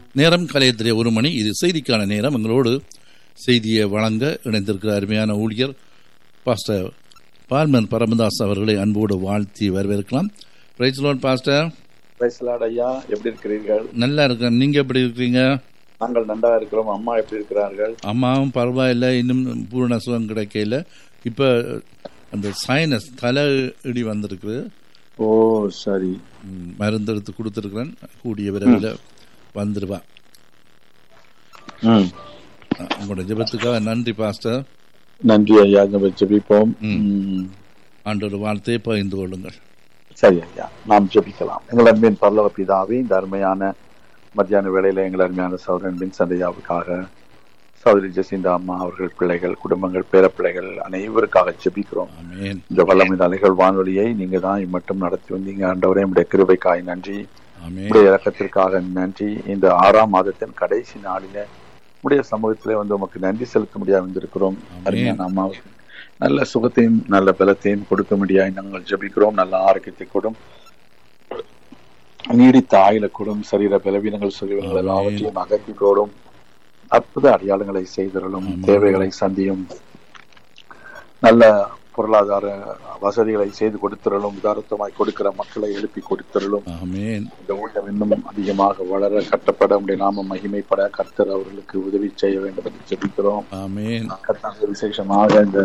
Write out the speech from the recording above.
நேரம் கலையத்திலே ஒரு மணி இது செய்திக்கான நேரம் எங்களோடு செய்தியை வழங்க இணைந்திருக்கிற அருமையான ஊழியர் பாஸ்டர் பார்மன் பரமதாஸ் அவர்களை அன்போடு வாழ்த்தி வரவேற்கலாம் பிரைஸ் லோன் பாஸ்டர் பிரைஸ்லாட் ஐயா எப்படி இருக்கிறீர்கள் நல்லா இருக்கேன் நீங்க எப்படி இருக்கிறீங்க நாங்கள் நன்றா இருக்கிறோம் அம்மா எப்படி இருக்கிறார்கள் அம்மாவும் பரவாயில்ல இன்னும் பூரண சுகம் கிடைக்கல இப்ப அந்த சைனஸ் தலை இடி வந்திருக்கு ஓ சரி ம், மருந்து எடுத்து கொடுத்துருக்குறேன் கூடிய விரைவில் வந்துடுவா ம் உங்களோட ஜெபத்துக்காக நன்றி பாஸ்டர் நன்றி ஐயா நம்ம ஜெபிப்போம் ம். ம். ஆண்டோட வார்த்தையை பகிர்ந்து கொள்ளுங்கள் சரி ஐயா நாம் ஜெபிக்கலாம் எங்கள் அன்பின் பரலவ பிதாவே இந்த அருமையான மத்தியான வேளையில எங்கள் அருமையான சௌரன் பின் சந்தையாவுக்காக சௌதரி ஜெசிந்தா அம்மா அவர்கள் பிள்ளைகள் குடும்பங்கள் பேரப்பிள்ளைகள் அனைவருக்காக ஜெபிக்கிறோம் ஆமென் இந்த வல்லமை அலைகள் வானொலியை நீங்க தான் மட்டும் நடத்தி வந்தீங்க ஆண்டவரே உடைய கிருபைக்காய் நன்றி ஆமென் உடைய இறக்கத்திற்காக நன்றி இந்த ஆறாம் மாதத்தின் கடைசி நாளில உடைய சமூகத்திலே வந்து உமக்கு நன்றி செலுத்த முடியாது வந்திருக்கிறோம் ஆமென். அருமையான அம்மாவுக்கு நல்ல சுகத்தையும் நல்ல பலத்தையும் கொடுக்க முடியாது நாங்கள் ஜெபிக்கிறோம் நல்ல ஆரோக்கியத்தை கொடும் நீடித்த ஆயுள கொடும் சரீர பலவீனங்கள் சொல்லிவங்கள் ஆமென். எல்லாவற்றையும் அகற்றி கொடும் அற்புத அடையாளங்களை செய்திடலும் ஆமென். தேவைகளை சந்தியும் நல்ல பொருளாதார வசதிகளை செய்து கொடுத்திரலும் உதாரத்தமாய் கொடுக்கிற மக்களை எழுப்பி கொடுத்திரலும் ஆமென் இந்த ஊட்டம் இன்னும் அதிகமாக வளர கட்டப்பட உடைய நாம மகிமைப்பட கர்த்தர் அவர்களுக்கு உதவி செய்ய வேண்டும் என்று ஜெபிக்கிறோம் ஆமென் கர்த்தர் விசேஷமாக இந்த